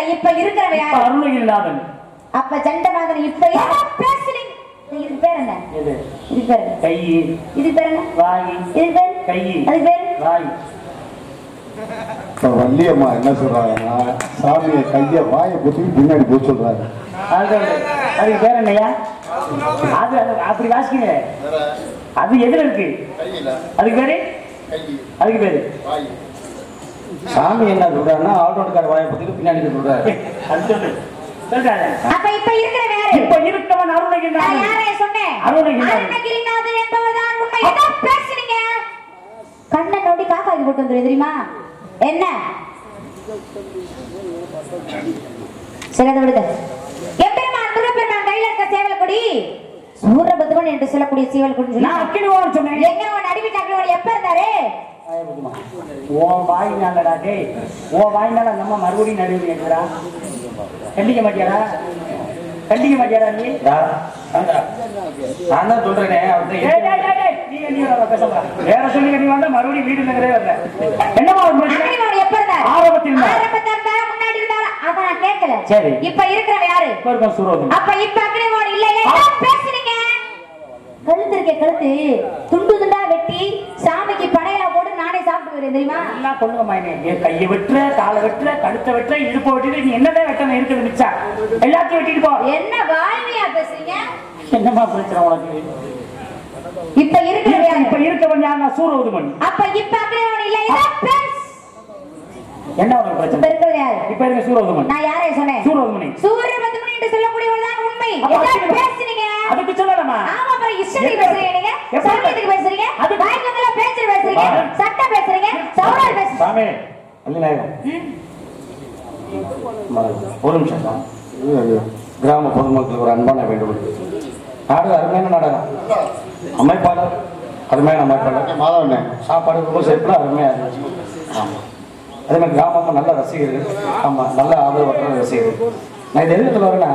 கேட்கல இப்ப இருக்கிறவ இப்ப யாரு அருணகிரிநாதன் அப்ப சண்டநாதன் இப்ப என்ன பேசுறீங்க இதுக்கு பேர் என்ன எது இதுக்கு பேர் என்ன கை இதுக்கு பேர் என்ன வாய் இதுக்கு பேர் கை அதுக்கு பேர் வாய் இப்ப வள்ளியம்மா என்ன சொல்றாங்கன்னா சாமியை கைய வாயை குத்தி பின்னாடி போய் சொல்றாங்க அது அதுக்கு பேர் என்னையா அது அது அப்படி வாசிக்கங்க அது எதுல இருக்கு அதுக்கு பேரு அதுக்கு பேரு சாமி என்ன சொல்றாருன்னா ஆல்ரவுண்ட்கார வாயை பத்திட்டு பின்னாடி சொல்றாரு அது சொல்லு சொல்றாரு அப்ப இப்ப இருக்கிறவ யாரு இப்ப இருக்கவன் நான் அருணகிரிநாதன் யாரை சொன்னேன் அருணகிரிநாதன். அருணகிரிநாதன் என்பவர்தான் உண்மை என்ன பேசுறீங்க கண்ணை நோண்டி காக்காக்கி போட்டு வந்துரு தெரியுமா என்ன சிலதை விடுங்க எப்பெருமான் முருகப்பெருமான் கையில இருக்க சேவல் கொடி சூரபத்மன் என்று சொல்லக்கூடிய சேவல் கொடி சொல்லி நான் அக்கினிவான் சொன்னேன் எங்க அவன் அடிவிட்டு அக்கிரமணி எப்ப இருந்தாரு உன் வாயினாலடா டேய் உன் வாயினால நம்ம மறுபடியும் நடுவு கேட்கிறா கண்டிக்க மாட்டியாடா கண்டிக்க மாட்டியாடா நீ யார்? ஆண்டா. நான் தான் சொல்றேனே அவர்தான் டேய், டேய், டேய், டேய், நீ நீ வர பேசலாம் வேற சொல்லி நீ வந்தா மறுபடியும் வீடு நகரே வரல என்னமா ஒரு பிரச்சனை அக்கிரமணி எப்ப இருந்தாரு ஆரம்பத்தில் இருந்தார். ஆரம்பத்தில் இருந்தாரா முன்னாடி இருந்தாரா அத நான் கேட்கல சரி. இப்ப இருக்கிறவன் யாரு இப்ப இருக்கும் சூரோதன் அப்ப இப்ப அக்னிவோடு இல்ல இல்ல என்ன பேசுறீங்க கழுத்து இருக்க கழுத்து துண்டு துண்டா வெட்டி சாமிக்கு படையலா போட்டு நானே சாப்பிட்டு வரேன் தெரியுமா எல்லாம் கொள்ளுங்க மாயனே என் கையை வெட்டுற காலை வெட்டுற கழுத்தை வெட்டுற இடுப்பு வெட்டுற நீ என்னதான் வெட்டணும் இருக்குது மிச்சா எல்லாத்தையும் வெட்டிட்டு போ என்ன வாழ்மையா பேசுறீங்க என்னமா பிரச்சனை உனக்கு இப்ப இருக்கிறவன் யாரு இப்ப இருக்கவன் யாருன்னா சூரோதுமன் அப்ப இப்ப அக்னிவோடு இல்ல இல்ல பேசு என்ன உனக்கு இப்ப பிரச்சனை இருக்கிறது யாரு இப்ப இருக்க சூரோதுமன் நான் யாரை சொன்னேன் சூரோதுமனை சூரியபத்மன் என்று சொல்லக்கூடியவர்தான் உண்மை அப்ப என்ன அக்னிவோடு- பேசுறீங்க அதுக்கு சொல்லலாமா ஆமா அப்புறம் இஷ்டத்துக்கு எப்ப- பேசுறீங்க நீங்க எப்ப- சமயத்துக்கு பேசுறீங்க அது- வாய்க்கெல்லாம் பேச்சு பேசுறீங்க பாரு. சட்டம் பேசுறீங்க சவுடால் பேசுறீங்க சாமி வள்ளிநாயகம் ஒரு நிமிஷம் தான். கிராம பொதுமக்களுக்கு ஒரு அன்பான வேண்டுகோள் நாடகம் அருமையான நாடகம் அமைப்பாளர் அருமையான அமைப்பாளர் மாதவண்ணே சாப்பாடு ரொம்ப சிறப்பாக அருமையாக இருந்துச்சு ஆமாம் அதே மாதிரி கிராமமும் நல்ல ரசிகர்கள் ஆமாம் நல்ல ஆதரவற்ற ரசிகர்கள் நான் இது எதுக்கு வரேன்னா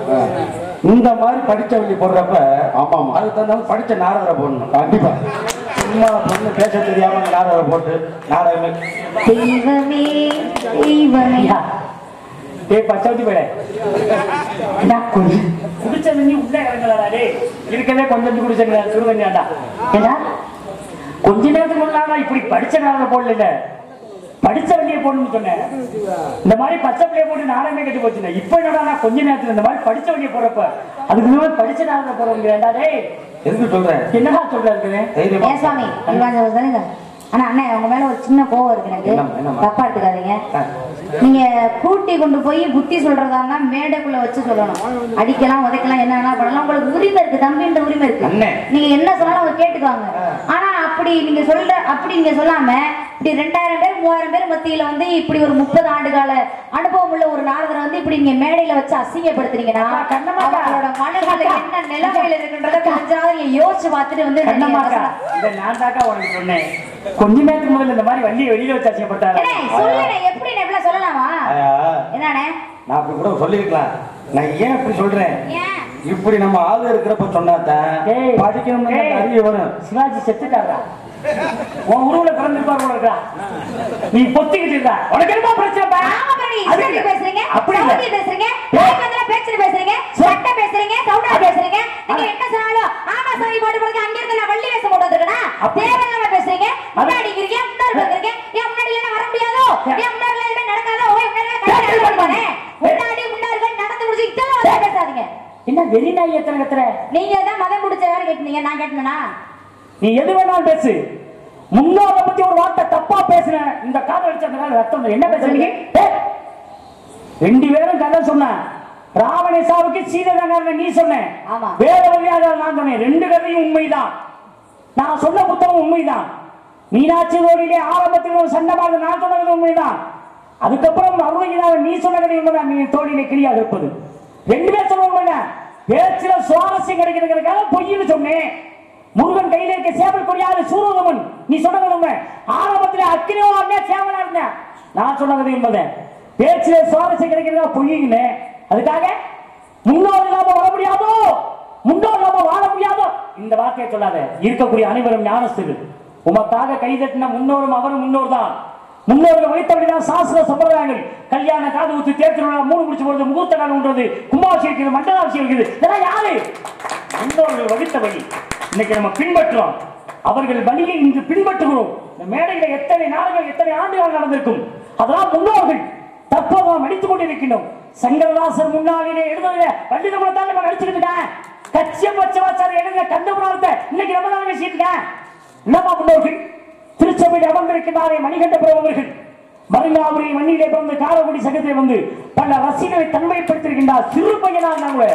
இந்த மாதிரி படிச்ச வழி போடுறப்ப ஆமா, ஆமா. அதுக்கு தகுந்த மாதிரி படிச்ச நாடகரை போடணும் கண்டிப்பா சும்மா பொண்ணு பேச தெரியாம நாடகரை போட்டு நாடகமே தெய்வமே தெய்வமே ஐயா, டேய் பச்சாவத்தி போயிட நான் கொஞ்சம் குடிச்ச தண்ணி உள்ள இறங்கலடா டேய் இருக்கவே கொஞ்சம் குடிச்ச சுடு தண்ணியாண்டா ஏடா கொஞ்ச நேரத்துக்கு முன்னாடி இப்படி படிச்ச நாடகம் போடல படிச்ச வண்டியை போடணும்னு சொன்னேன் இந்த மாதிரி பச்சை பிள்ளைய போட்டு நாடகமே கட்டி போச்சுங்க இப்ப என்னடா நான் கொஞ்ச நேரத்துல இந்த மாதிரி படிச்ச வண்டியை போடுறப்ப அதுக்கு முன்னாடி படிச்ச நாடகம் போடுறோம்டா டேய் எதுக்கு சொல்றேன் என்னடா சொல்றாரு தைரியமா ஏன் சுவாமி இவாஞ்சவர் தானேங்க ஆனா அண்ணே உங்க மேல ஒரு சின்ன கோவம் இருக்கு எனக்கு என்னம்மா, என்னம்மா? தப்பா எடுத்துக்காதீங்க ஆ. நீங்க கூட்டி கொண்டு போய் புத்தி சொல்றதா இருந்தா மேடைக்குள்ள வச்சு சொல்லணும் அடிக்கலாம் உதைக்கலாம் என்ன வேணா பண்ணலாம் உங்களுக்கு உரிமை இருக்கு தம்பின்ற உரிமை இருக்கு அண்ணே. நீங்க என்ன சொன்னாலும் அவங்க கேட்டுக்குவாங்க ஆனா அப்படி நீங்க சொல்ற அப்படி நீங்க சொல்லாம இப்படி ரெண்டாயிரம் பேர் மூவாயிரம் பேர் மத்தியில வந்து இப்படி ஒரு முப்பது ஆண்டு கால அனுபவம் உள்ள ஒரு நாரதரை வந்து இப்படி நீங்க மேடையில வச்சு அசிங்கப்படுத்துறீங்கன்னா அக்கா, கண்ணம்மாக்கா. அவங்களோட மனசுல என்ன நிலைமையில இருக்குன்றத கொஞ்சம் நீங்க யோசிச்சு பார்த்துட்டு வந்து கண்ணம்மாக்கா நீங்க இதை நான் தாக்கா உனக்கு சொன்னேன் கொஞ்ச நேரத்துக்கு முதல்ல இந்த மாதிரி வண்டியை வெளியில வச்சு அசிங்கப்பட்டாங்க அண்ணே, சொல்லுண்ணே, எப்படி இப்படிலாம் சொல்லலாமா ஆயா, என்னண்ணே நான் அப்படி கூட சொல்லியிருக்கலாம் நான் ஏன் இப்படி சொல்றேன் ஏன் இப்படி நம்ம ஆளு இருக்கிறப்ப சொன்னாதான் ஏய், படிக்கணும்னு ஏய். அறிவு வரும் சிவாஜி செத்துட்டாரா உன் உருவுல பிறந்திருப்பார் போல இருக்கா நீ பொத்திக்கிட்டு இருக்கா உனக்கு என்ன பிரச்சனை பா? ராமபரணி அது இஷ்டத்துக்கு இல்ல. பேசுறீங்க அப்படி இல்ல. சவுதி பேசுறீங்க வாய்க்கந்தல பேச்சுல பேசுறீங்க சட்டை பேசுறீங்க சவுடா பேசுறீங்க நீங்க என்ன சொன்னாலும் ஆமா சாமி போட்டு போறது அங்க இருந்து நான் வள்ளி வேஷம் போட்டு வந்திருக்கேனா அப்படி- தேவையில்லாம பேசுறீங்க முன்னாடி இருக்கீங்க முன்னாடி வந்துருங்க ஏன் முன்னாடி எல்லாம் வர முடியாதோ ஏன் முன்னாடி எல்லாம் எதுவுமே நடக்காதோ ஓய் முன்னாடி எல்லாம் கல்யாணம் பேச்சு நடக்காதே. முன்னாடி முன்னாடி நடந்து முடிச்சு இதெல்லாம் வந்து பேசாதீங்க என்ன வெறிநாய் எத்தனை கத்துற நீங்க தான் மதம் பிடிச்ச வேற கேட்டீங்க நான் கேட்டேனா நீ எது வேணாலும் பேசு முன்னோரை பத்தி ஒரு வார்த்தை தப்பா பேசுன இந்த காதல் அடிச்சதுனால ரத்தம் வருது. என்ன பேசுறீங்க ஏய், ரெண்டு பேரும் கதை சொன்ன ராவண சாவுக்கு சீதா நீ சொன்ன ஆமா. வேற வழியாக நான் சொன்னேன் ரெண்டு கதையும் உண்மைதான் நான் சொன்ன புத்தகம் உண்மைதான் மீனாட்சி ரோடிலே ஆரம்பத்தில் ஒரு சண்டமாக நான் சொன்னது உண்மைதான் அதுக்கப்புறம் அருணகிரிநாதன் நீ சொன்ன கதை உண்மைதான் நீ தோழிலே கிளியாக இருப்பது ரெண்டு பேர் சொன்ன உண்மைதான் பேச்சுல சுவாரஸ்யம் கிடைக்கிறதுக்காக பொய்ன்னு சொன்னேன் முருகன் கையில இருக்க சேவல் கொடியாரு சூரதமன் நீ சொன்னது உண்மை ஆரம்பத்தில் அக்கினியோ இருந்தேன் சேவலா இருந்தேன் நான் சொன்ன கதை உண்மைதான் பேச்சுல சுவாரஸ்யம் கிடைக்கிறதா பொய்யுன்னு அதுக்காக முன்னோர் இல்லாம வர முடியாதோ முன்னோர் இல்லாம வாழ முடியாதோ இந்த வார்த்தையை சொல்லாத இருக்கக்கூடிய அனைவரும் ஞானஸ்தர்கள் உமக்காக கைதட்டின முன்னோரும் அவரும் முன்னோர் தான் முன்னோர்கள் வைத்தபடிதான் சாஸ்திர சம்பிரதாயங்கள் கல்யாண காது ஊத்து தேர் திருவிழா மூணு முடிச்சு போறது முகூர்த்த காலம் உண்றது கும்பாபிஷேகம் இருக்குது மண்டலாபிஷேகம் இருக்குது இதெல்லாம் யாரு முன்னோர்கள் வகுத்த வழி இன்னைக்கு நம்ம பின்பற்றுறோம் அவர்கள் வழியை இன்று பின்பற்றுகிறோம் இந்த மேடையில எத்தனை நாடுகள் எத்தனை ஆண்டுகள் நடந்திருக்கும் அதெல்லாம் முன்னோர்கள் தற்போது நாம் நடித்துக் கொண்டிருக்கின்றோம் சங்கரதாசர் முன்னாளிலே எழுதுற வண்டி நம்மளை தான் நம்ம நடிச்சுக்கிட்டு இருக்கேன் கட்சிய பச்சவாச்சார எழுதின கந்தபுராணத்தை இன்னைக்கு நம்ம தான் பேசிட்டு இருக்கேன் என்னமா முன்னோர்கள் திருச்சபையில் அமர்ந்திருக்கிறாரே மணிகண்ட அவர்கள் மருங்காபுரி மண்ணிலே பிறந்து காரக்குடி சங்கத்தில் வந்து பல ரசிகர்களை தன்மைப்படுத்திருக்கின்றார் சிறு பையனாக கூட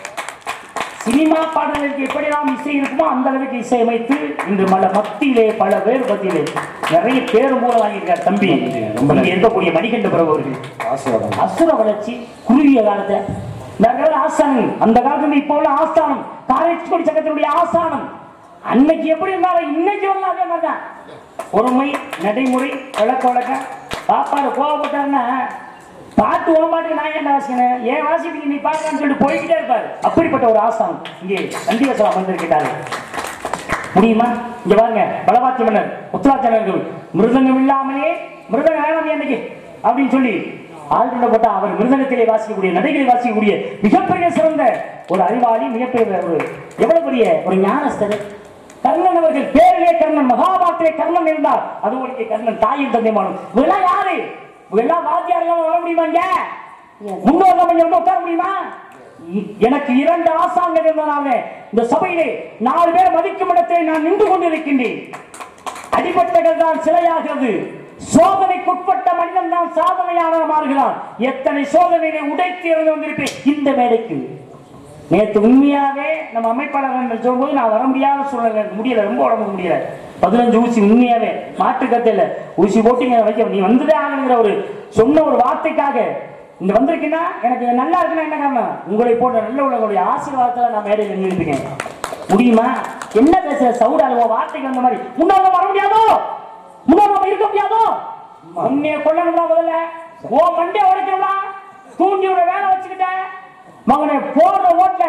சினிமா பாடல்களுக்கு எப்படிலாம் இசை இருக்குமோ அந்த அளவுக்கு இசை அமைத்து இன்று பல மத்தியிலே பல பேர் மத்தியிலே நிறைய பேர் மூலம் வாங்கியிருக்கார் தம்பி ரொம்ப இங்க இருக்கக்கூடிய மணிகண்ட பிரபு அவர்கள் ஆசீர்வாதம் அசுர வளர்ச்சி குறுகிய காலத்துல நிறைய ஆஸ்தானம் அந்த காலத்துல இப்போ உள்ள ஆஸ்தானம் காலேஜ் கொடி சங்கத்தினுடைய ஆஸ்தானம் அன்னைக்கு எப்படி இருந்தாலும் இன்னைக்கு வரலாம் அதே மாதிரி தான் பொறுமை நடைமுறை விளக்க வழக்கம் பாப்பாரு கோவப்பட்டாருன்னா பாட்டு உன் பாட்டுக்கு நான் ஏன் வாசிக்கணும் ஏன் வாசிப்பீங்க நீ பாக்கலாம்னு சொல்லிட்டு போய்கிட்டே இருப்பாரு அப்படிப்பட்ட ஒரு ஆஸ்தானம் இங்கே நந்திவசலம் வந்திருக்கிறார்கள் முடியுமா இங்க பாருங்க பலவாத்தி மன்னர் முத்துராஜனர்கள் மிருதங்கம் இல்லாமலே மிருதங்க வேணாம் என்னைக்கு அப்படின்னு சொல்லி ஆழ்ந்த போட்டா அவர் மிருதங்கத்திலே வாசிக்கக்கூடிய நடைகளை வாசிக்கக்கூடிய மிகப்பெரிய சிறந்த ஒரு அறிவாளி மிகப்பெரிய ஒரு எவ்வளவு பெரிய ஒரு ஞானஸ்தர் கர்ணன் அவர்கள் பேரிலே கர்ணன் மகாபாரத்திலே கர்ணன் இருந்தார் அது ஒரு கர்ணன் தாயின் தந்தைமானும் இவெல்லாம் யாரு இவெல்லாம் வாத்தியார்கள் வர முடியுமாங்க முன்னோர் நம்ம இங்க உட்கார முடியுமா எனக்கு இரண்டு ஆசாங்கள் இருந்தனால இந்த சபையிலே நாலு பேர் மதிக்கும் இடத்தை நான் நின்று கொண்டிருக்கின்றேன் அடிபட்டகள் தான் சிலையாகிறது சோதனைக்குட்பட்ட மனிதன் தான் சாதனையாளர் மாறுகிறான் எத்தனை சோதனைகளை உடைத்து இறந்து வந்திருப்பேன் இந்த மேடைக்கு நேற்று உண்மையாவே நம்ம அமைப்பாளர்கள் சொல்லும்போது நான் வர முடியாத சூழ்நிலை எனக்கு முடியல ரொம்ப உடம்புக்கு முடியல பதினஞ்சு ஊசி உண்மையாவே மாட்டு கத்தையில ஊசி போட்டு இங்க வைக்க நீ வந்துதே ஆகணுங்கிற ஒரு சொன்ன ஒரு வார்த்தைக்காக இங்க வந்திருக்கீங்கன்னா எனக்கு நல்லா இருக்குன்னா என்ன காரணம் உங்களை போன்ற நல்ல உள்ளவங்களுடைய ஆசீர்வாதத்துல நான் மேடையில் நின்றுருக்கேன் முடியுமா என்ன பேசுற சவுடு அலுவ வார்த்தைக்கு அந்த மாதிரி முன்னோங்க வர முடியாதோ முன்னோங்க இருக்க முடியாதோ உன்னைய கொல்லணும்னா முதல்ல ஓ மண்டே உடைக்கணும்னா தூண்டியோட வேலை வச்சுக்கிட்டேன் மகனை போடுற ஓட்ல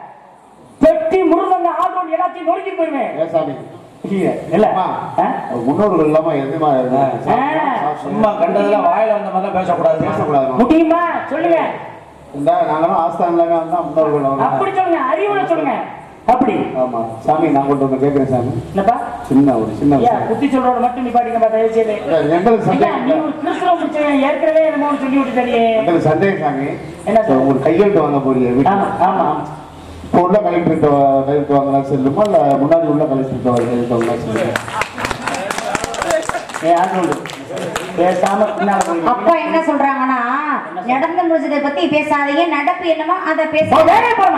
பெட்டி முருகங்க ஆதோன் எல்லாத்தையும் நொறுக்கி போயிருவேன் ஏன் சாமி இல்ல, இல்ல அம்மா, ஆ? முன்னோர்கள் இல்லாம எதுமா சும்மா கண்டதெல்லாம் வாயில வந்த மாதிரி பேசக்கூடாது பேசக்கூடாது முடியுமா சொல்லுங்க இந்த நாங்களாம் ஆஸ்தான்ல வந்தா முன்னோர்கள் அவங்க. அப்படி சொல்லுங்க அறிவுரை சொல்லுங்க அப்படி ஆமா சாமி நான் கொண்டு வந்து கேட்கிறேன் சாமி என்னப்பா சின்ன ஒரு சின்ன ஐயா விஷயம். புத்தி சொல்றோட மட்டும் நிப்பாட்டிங்க தயவு செய்து இல்ல, எங்களுக்கு ஐயா நீ சந்தேகம் ஒரு கிறிஸ்தவ முடிச்சவன் ஏற்கனவே என்னமோ ஒண்ணு சொல்லி விட்டுட்டே எங்களுக்கு சந்தேகம் சாமி என்ன சார்? ஒரு கையெழுத்து வாங்க போறீங்க ஆமா வீட்டுல. ஆமா ஆமா இப்போ உள்ள கலெக்டர் கையெழுத்து வாங்கினா செல்லுமா இல்ல முன்னாடி உள்ள கலெக்டர் கையெழுத்து வாங்கினா செல்லுமா ஏ ஆண்டு பேசாம பின்னால போய் அப்பா என்ன சொல்றாங்கன்னா நடந்து முடிஞ்சதை பத்தி பேசாதீங்க நடப்பு என்னமோ அதை பேச போ, வேலையை போறமா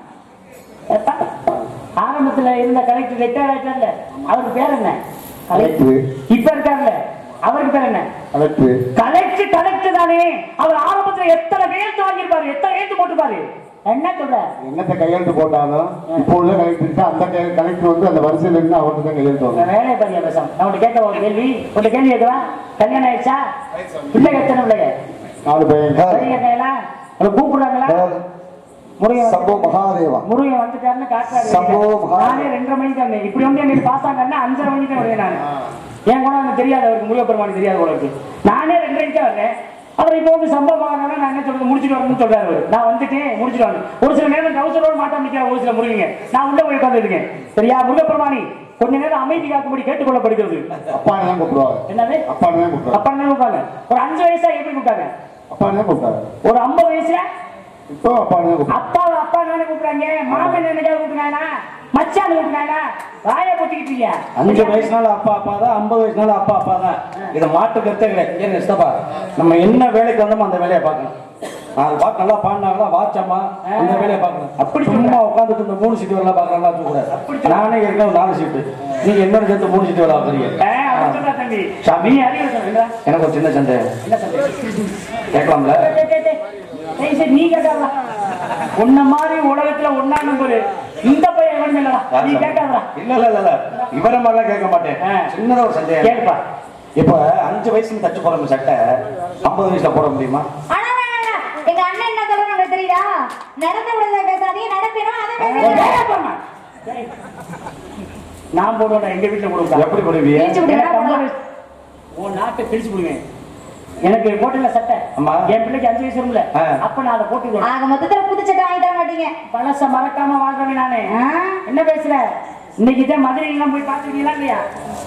ஆரம்பத்துல இருந்த கலெக்டர் ரிட்டையர் ஆயிட்டார்ல அவருக்கு பேர் என்ன கலெக்டர் இப்ப இருக்காருல்ல அவருக்கு பேர் என்ன கலெக்டர் கலெக்டர் கலெக்டர் தானே அவர் ஆரம்பத்துல எத்தனை கையெழுத்து வாங்கியிருப்பாரு எத்தனை கையெழுத்து போட்டுப்பாரு என்ன சொல்ற என்னத்த கையெழுத்து போட்டாலும் இப்போ உள்ள கலெக்டர் அந்த கலெக்டர் வந்து அந்த வரிசையில் இருந்து அவர்கிட்ட தான் கையெழுத்து உங்க வாங்க வேலையை பாருங்க பேசாம நான் உன்கிட்ட கேட்க ஒரு கேள்வி உன்கிட்ட கேள்வி கேட்கவா கல்யாணம் ஆயிடுச்சா பிள்ளைங்க எத்தனை பிள்ளைங்க நாலு பையன் பிள்ளைங்க இருக்காங்களா உங்களை கூப்பிடுறாங்களா முருகன் சம்போ மகாதேவா முருகன் வந்துட்டாருன்னு காட்டுறாரு சம்போ மகா- நானே ரெண்டரை மணிக்கு தான் வந்தேன். இப்படி வந்து என்னை பாஸ் ஆங்கன்னா அஞ்சரை மணிக்கு தான் வருவேன் நான் ஏன் கூட எனக்கு தெரியாது அவருக்கு முருகப்பெருமானுக்கு தெரியாது உங்களுக்கு நானே ரெண்டரை மணிக்கு தான் வர்றேன் அப்புறம் இப்போ வந்து சம்பவம் ஆகணும்னா நான் என்ன சொல்றது முடிச்சுட்டு வரணும்னு சொல்றாரு அவரு. நான் வந்துட்டேன் முடிச்சுட்டு வரணும் ஒரு சில நேரம் டவுசரோட மாட்டா நிற்கிறேன் ஒரு சில முருகங்க நான் உள்ள போய் உட்காந்துருக்கேன் சரியா முருகப்பெருமானி கொஞ்ச நேரம் அமைதி காக்கும்படி கேட்டுக்கொள்ளப்படுகிறது அப்பான்னு தான் கூப்பிடுவாங்க என்னது அப்பான்னு தான் கூப்பிடுவாங்க அப்பா என்ன கூப்பிட்டாங்க ஒரு அஞ்சு வயசா எப்படி கூப்பிட்டாங்க அப்பான்னு தான் கூப்பிட்டாங்க ஒரு ஐம்பது வயசுல இப்போ அப்பான்னு தான் கூப்பிடுவாங்க அப்பா அப்பா தானே கூப்பிடுறாங்க மாமன் என்னைக்காவது கூப்பிடுறானா மச்சான் கூப்பிடுறானா வாயை பொத்திக்கிட்டு இருக்கியா அஞ்சு வயசுனால அப்பா அப்பா தான் ஐம்பது வயசுனால அப்பா அப்பா தான் இதை மாட்டு கருத்தே கிடையாது ஏன் இஷ்டப்பா நம்ம என்ன வேலைக்கு வந்தோமோ அந்த வேலையை பார்க்கணும் நாலு பாட்டு நல்லா பாடினாங்களா வாச்சம்மா அந்த வேலையை பார்க்கணும் அப்படி சும்மா உட்காந்துட்டு இந்த மூணு சீட்டு வேலை பார்க்கறதா கூடாது நானே இருக்கேன் ஒரு நாலு சீட்டு நீங்க என்னோட சேர்த்து மூணு சீட்டு வேலை பார்க்குறீங்க ஏய், அவன் சொல்றா தம்பி சாமி. நீ அறிவு சொல்லுங்க எனக்கு ஒரு சின்ன சந்தேகம் என்ன சொல்றீங்க கேட்கலாம்ல டேய், டேய், டேய். டேய், சரி, நீ கேட்காதடா உன்ன மாதிரி உலகத்துல ஒன்னா நம்பரு இந்த பையன் எவன் இல்லடா நீ கேட்காதடா இல்ல இல்ல இல்ல இல்ல இவர மாதிரிலாம் கேட்க மாட்டேன் ஆ. சின்னதா ஒரு சந்தேகம் கேட்பா இப்ப அஞ்சு வயசுல தச்சு போற சட்டை ஐம்பது வயசுல போட முடியுமா ஆனா, ஆனா, ஆனா, எங்க அண்ணன் என்ன சொல்றாரு உங்களுக்கு தெரியுதா நடந்து விடுறத பேசாதீங்க நடப்பிடும் அதை பேசுங்க வேலை போம்மா. டேய். நான் போடுவேன் எங்க வீட்டுல போடுவேன் எப்படி போடுவீங்க நீச்சு விடுங்க, எனக்கு ஐம்பது போடலாம். வயசு- உன் நாட்டை கிழிச்சு விடுவேன் எனக்கு போட்டுல சட்டை ஆமா. என் பிள்ளைக்கு அஞ்சு வயசு இருக்கும்ல ஆ. அப்ப நான் அதை போட்டு ஆக மொத்தத்துல புது சட்டை வாங்கி தர மாட்டீங்க பழச மறக்காம வாழ்றவன் நானு ஆ? என்ன பேசுற இன்னைக்கு தான் மதுரை எல்லாம் போய் பார்த்துருக்கீங்களா இல்லையா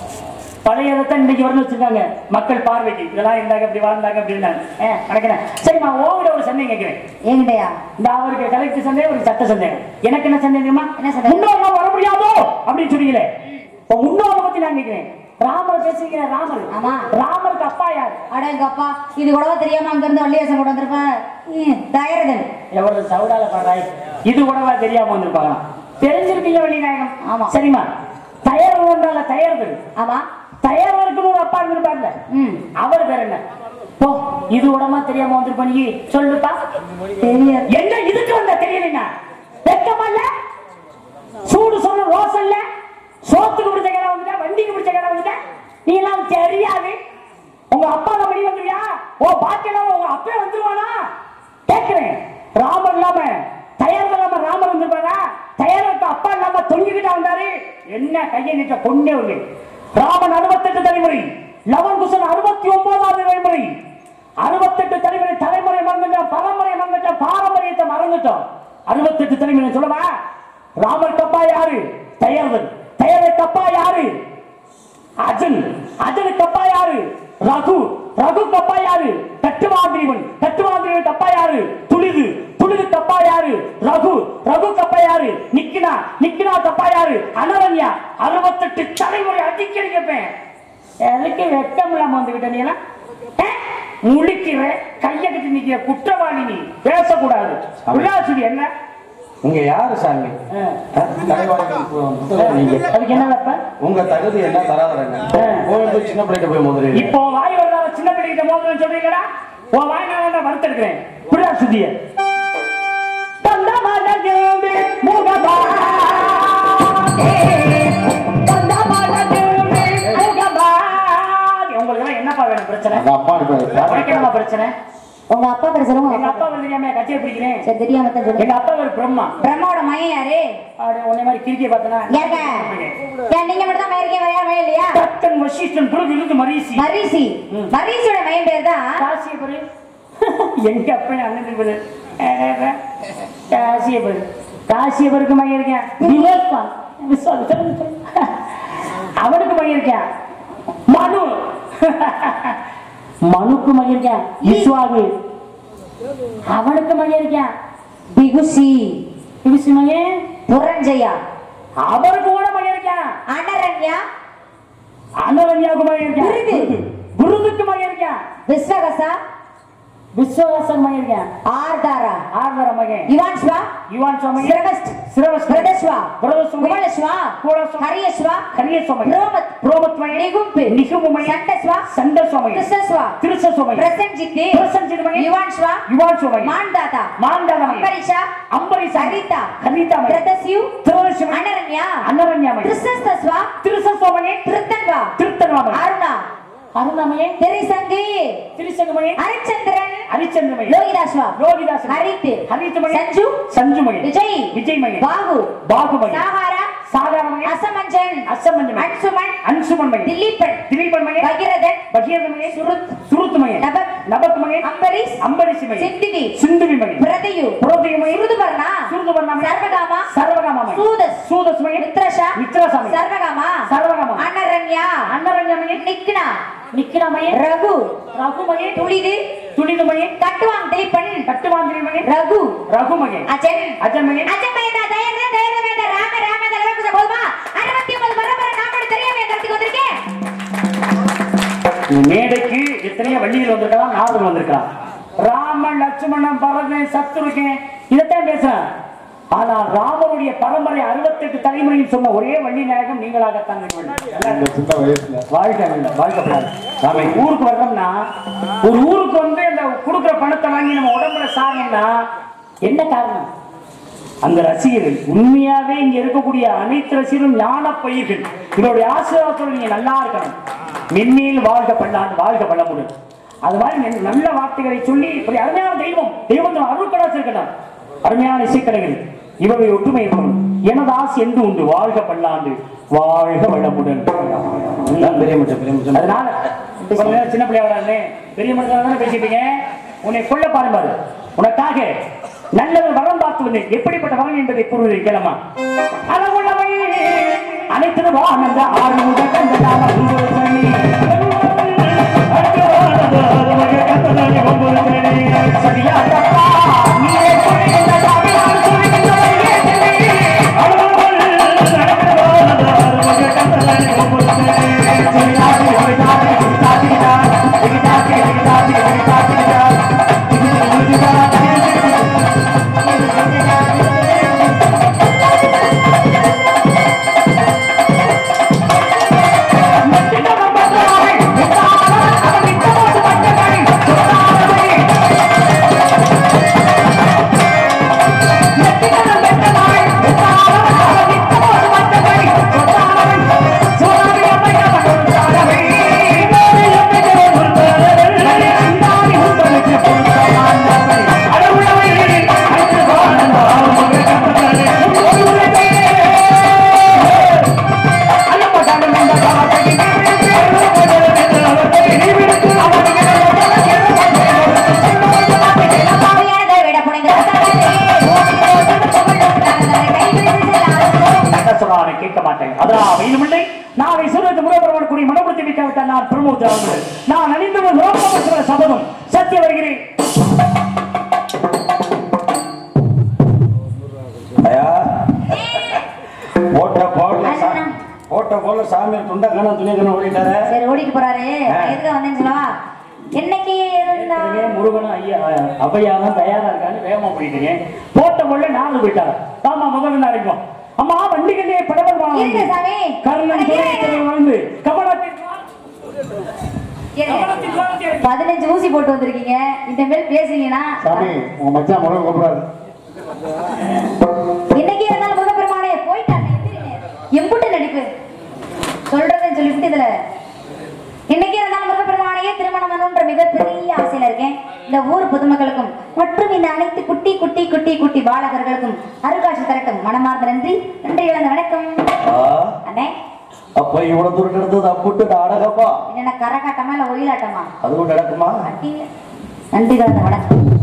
பழையதை இன்னைக்கு வரணும் வச்சிருக்காங்க மக்கள் பார்வைக்கு இதெல்லாம் இருந்தாங்க இப்படி வாழ்ந்தாங்க அப்படின்னு நடக்கிறேன் சரிம்மா ஓவிட ஒரு சந்தேகம் கேட்கிறேன் என்கிட்டயா இந்த அவருக்கு கலெக்டர் சந்தேகம் ஒரு சட்ட சந்தேகம் எனக்கு என்ன சந்தேகம் தெரியுமா என்ன சந்தேகம்? முன்னோர்லாம் வர முடியாதோ அப்படின்னு சொன்னீங்களே இப்போ முன்னோரை பத்தி நான் கேட்கிறேன் ராமர் பேசுறீங்க ராமர் ஆமா. ராமருக்கு அப்பா யார் அட எங்க அப்பா இது கூட தெரியாம அங்க இருந்து வள்ளியாசம் கொண்டு வந்திருப்பேன் தயரதன் எவ்வளவு சவுடால பாடுறாய் இது கூடவா தெரியாம வந்திருப்பாங்க தெரிஞ்சிருப்பீங்க வள்ளி நாயகம் ஆமா. சரிம்மா தயார் தயார்கள் ஆமா தயாரருக்கு ஒரு அப்பா இருந்திருப்பார்ல ம் அவர் பேர் என்ன போ இது உடமா தெரியாம வந்திருப்ப நீ சொல்லுப்பா தெரியாது என்ன இதுக்கு வந்த தெரியலைங்க வெக்கமா இல்ல சூடு சொன்ன ரோஸ் இல்ல சோத்துக்கு பிடிச்ச கடை வந்துட்ட வண்டிக்கு பிடிச்ச கடை வந்துட்ட நீ எல்லாம் தெரியாது உங்க அப்பா தான் மணி வந்துருவியா ஓ பாக்கியெல்லாம் உங்க அப்பே வந்துருவானா கேக்குறேன் ராமர் இல்லாம தயார் இல்லாம ராமர் வந்திருப்பாரா தயாருக்கு அப்பா இல்லாம தொங்கிக்கிட்டா வந்தாரு என்ன கையை நீட்ட கொண்டே வந்து ராமன் அறுபத்தெட்டு தலைமுறை லவன் குசன் அறுபத்தி ஒன்பதாவது தலைமுறை அறுபத்தெட்டு தலைமுறை தலைமுறை மறந்துட்டோம் பரம்பரை மறந்துட்டோம் பாரம்பரியத்தை மறந்துட்டோம் அறுபத்தெட்டு தலைமுறை சொல்லவா ராமர் கப்பா யாரு தயர்வன் தயரை கப்பா யாரு அஜன் அஜன் கப்பா யாரு ரகு ரகு கப்பா யாரு கட்டுவாந்திரிவன் கட்டுவாந்திரிவன் கப்பா யாரு துளிது துளிது கப்பா யாரு ரகு ரகு கப்பா யாரு நிக்கினா நிக்கினா கப்பா யாரு அனரண்யா அறுபத்தெட்டு தலைமுறை அடிக்கடி கேட்பேன் எனக்கு வெட்கம் இல்லாம வந்துகிட்ட நீ எல்லாம் ஆ? முழிக்கிற கைய கட்டி நிக்கிற குற்றவாளி நீ பேசக்கூடாது விழாசுடி என்ன நீங்க யாரு சாமி ஆ. தலைவாரிகள் புத்தகம் நீங்க அதுக்கு என்ன வைப்ப உங்க தகுதி என்ன தராதரங்க போய் போய் சின்ன பிள்ளைகிட்ட போய் முதலீடு இப்போ வாய் வரதா சின்ன பிள்ளைகிட்ட மோதிரம் சொல்றீங்களா உன் வாய் நான் தான் வறுத்தெடுக்கிறேன் புரியா சுத்திய உங்களுக்கு என்னப்பா வேணும் பிரச்சனை அந்த அப்பா இருப்பாரு உனக்கு என்னப்பா பிரச்சனை உங்க அப்பா பேர் சொல்லுங்க எங்க அப்பா வந்து தெரியாம கட்சியை பிடிக்கிறேன் சரி தெரியாம தான் சொல்லுங்க எங்க அப்பா ஒரு பிரம்மா பிரம்மாவோட மையம் யாரு அப்படி உன்னை மாதிரி கிரிக்கெட் பார்த்தனா ஏங்க ஏன் நீங்க மட்டும் தான் மயக்கே வரையா வய இல்லையா தத்தன் வசிஷ்டன் புரு விருது மரீசி மரிசி மரிசியோட மையம் பேர் தான் காசியபுரி எங்க அப்பன் அண்ணன் பேரு காசியபுரி காசியபுருக்கு மையம் இருக்கேன் விவேகான் விஸ்வாசம் சொல்லுங்க, சொல்லுங்க. அவனுக்கு மையம் இருக்கேன் மனு மனுக்கு மையம் இருக்கேன் விஸ்வாகு அவனுக்கு மையம் இருக்கேன் பிகுசி விசி மையம் புரஞ்சயா அவருக்கு கூட மையம் இருக்கேன் அனரண்யா அனரண்யாவுக்கு மையம் இருக்கேன் விருது. விருதுக்கு மையம் இருக்கேன் விஸ்வகசா விஸ்வவாசன் மையம் இருக்கேன் ஆர்தாரா ஆர்வர மகன் இவான்ஸ்வா யுவான் சுவாமி சிரவஸ்ட் சிரவஸ்த பிரதஸ்வா பிரதஸ்வமி குமலஸ்வா குமலஸ்வா ஹரியஸ்வா கரிய சுவாமி ரோமத் புரோமத்மய நிகும்பு நிகுமய சண்டஸ்வா சண்ட சுவாமி கிருஷ்ணஸ்வா திருச சுவாமி பிரசன்ஜித்து பிரசன்ஜித்மய யுவான்ஸ்வா யுவான் சுவாமி மான்தாதா மாண்டாதமய அம்பரிஷா அம்பரிச சரிதா கரிதாமய பிரதஸ்யு திருவசிமய அனரண்யா அன்னரண்யாமய கிருஷ்ணஸ்தஸ்வா திருச சுவாமி திருத்தன்வா திருத்தன்வாமய அருணா அருணாமய தெரிசங்கு திருசங்கமய ஹரிச்சந்திரன் ஹரிச்சந்திரமய லோகிதாஸ்வா லோகிதாசன் ஹரித் ஹரித்தமய சஞ்சு சஞ்சுமய விஜய் விஜய்மய பாகு பாகுமய சாகாரா சாதாரணமய அசமஞ்சன் அசமஞ்சமய அன்சுமன் அன்சுமன்மய திலீபன் திலீபன்மய பகிரதன் பகீரதமய சுருத் சுருத்துமய நபக் நபக்மய அம்பரீஷ் அம்பரிசிமய சிந்திவி சிந்துவிமய பிரதயு புரோதியமய சுருதுபர்ணா சுருதுபர்ணாமய சர்வகாமா சர்வகாமமய சூதஸ் சூதஸ்மய மித்ரஷா மித்ரசாமய சர்வகாமா சர்வகாமா அனரண்யா அன்னரண்யமய நிக்னா நிக்கிரமய ரகு ரகுமய துளிது துளிதுமய கட்டுவான் திலீபன் கட்டுமாந்திரிமய ரகு ரகுமய அஜன் அஜன்மய அஜமேதா தயர்ந்த தயர்ந்த ராம ராம தலவகுச போதுமா அறுபத்தி ஒன்பது பரம்பரை நாமோட தெரியாம என் கருத்துக்கு வந்திருக்கேன் மேடைக்கு எத்தனையோ வள்ளியில் வந்திருக்கலாம் நாவல் வந்திருக்கலாம் ராமன் லட்சுமணன் பரதன் சத்துருக்கேன் இதைத்தான் பேசுறேன் ஆனால் ராமனுடைய பரம்பரை அறுபத்தெட்டு தலைமுறையில் சொன்ன ஒரே வள்ளி நாயகம் நீங்களாகத்தான் இருக்க வேண்டும். இந்த சின்ன வயசுல வாழ்க்கை இல்லை, வாழ்க்கைப்படாது நாம ஊருக்கு வர்றோம்னா ஒரு ஊருக்கு வந்து அந்த கொடுக்குற பணத்தை வாங்கி நம்ம உடம்புல சாகணும்னா என்ன காரணம் அந்த ரசிகர்கள் உண்மையாவே இங்க இருக்கக்கூடிய அனைத்து ரசிகரும் ஞான பயிர்கள் இவருடைய ஆசீர்வாதத்தோடு நீங்க நல்லா இருக்கணும் மென்மேல் வாழ்க பல்லாண்டு வாழ்க வளமுடன் அது மாதிரி நெ- நல்ல வார்த்தைகளை சொல்லி இப்படி அருமையான தெய்வம் தெய்வத்தின் அருள் கடாசி இருக்கட்டும் அருமையான இசைக்கலைகள் இவருடைய ஒற்றுமை இருக்கணும் எனது ஆசை என்று உண்டு வாழ்க பல்லாண்டு வாழ்க வளமுடன் பெரிய மச்சம் பெரிய மச்சம் அதனால அப்படி கொஞ்ச நேரம் சின்ன பிள்ளையா விளையாடுனே பெரிய மனுஷன் தானே பேசிட்டீங்க உன்னை கொல்ல பாருமாறு உனக்காக நல்லவர் வரம் பார்த்து வந்தேன் எப்படிப்பட்ட வரம் என்பதை கூறுவதை கேளமா அளவுள்ளவை அனைத்து ஆனந்த ஆறுமுக கந்ததான உங்கள் சனி. சரியா தப்பா நீயே சொல்லுகின்ற சாமி, நான் சொல்லுகின்ற வழியே செல்வி. அளவுகள் நடக்கிற ஆறுமுக கந்ததான உங்கள் சனி. சரியாதி, சரியாதி, சரியாதிடா. சரியாதி, சரியாதி, சரியாதிடா. இது உறுதிதான். பாவியானதை விட புனைந்த என்ன சொன்னாரு கேட்க மாட்டேன் அதான் வெயிலுமில்லை நாளை சூரத்து முகபெருமான் கூடிய மனப்படுத்தி வைக்காவிட்டால் நான் பிரமோத் அவர்கள் நான் அணிந்தது லோகமசுர சபதம் சத்திய வருகிறேன் ஐயா ஓட்ட போடல சா- ஓட்ட போடல சாமி துண்ட கணம் துணி கணம் ஓடிட்டாரு சரி ஓடிட்டு போறாரு நான் எதுக்கு வந்தேன்னு சொல்லவா என்னைக்கு இருந்தா எனவே முருகனும் ஐயா அவையா தான் தயாரா இருக்கான்னு வேகமா போயிட்டீங்க போட்ட முள்ள நாலு போயிட்டாரு ஆமா முதல்ல நாளைக்கும் அம்மா வண்டிகளே படவர் இருங்க சாமி. கர்ணன் அட, துறை இருங்க. வாழ்ந்து கமலத்தின் இருங்க. கமலத்தின் வாழ்க்கை பதினஞ்சு ஊசி போட்டு வந்திருக்கீங்க இந்த மாதிரி பேசுனீங்கன்னா சாமி உங்க மச்சான் முருகன் கூப்பிடாரு இன்னைக்கு இருந்தாலும் முகப்பெருமானே போயிட்டாங்க எந்திரிங்க. எம்புட்டு நடிப்பு சொல்றதுன்னு சொல்லிவிட்டு இதுல இன்னைக்கு இருந்தாலும் முருகப்பெருமானையே திருமணம் பண்ணணுன்ற மிகப்பெரிய ஆசையில இருக்கேன் இந்த ஊர் பொதுமக்களுக்கும் மற்றும் இந்த அனைத்து குட்டி குட்டி குட்டி குட்டி பாலகர்களுக்கும் அருகாட்சி தரட்டும் மனமார்ந்த நன்றி நன்றி இழந்த வணக்கம் ஆ, அண்ணே அப்ப இவ்வளவு தூரம் எடுத்தது அப்புட்டு நாடகப்பா என்னென்ன கரகாட்டமா இல்ல ஒயிலாட்டமா அதுவும் நடக்குமா அடி. நன்றி கலந்த வணக்கம்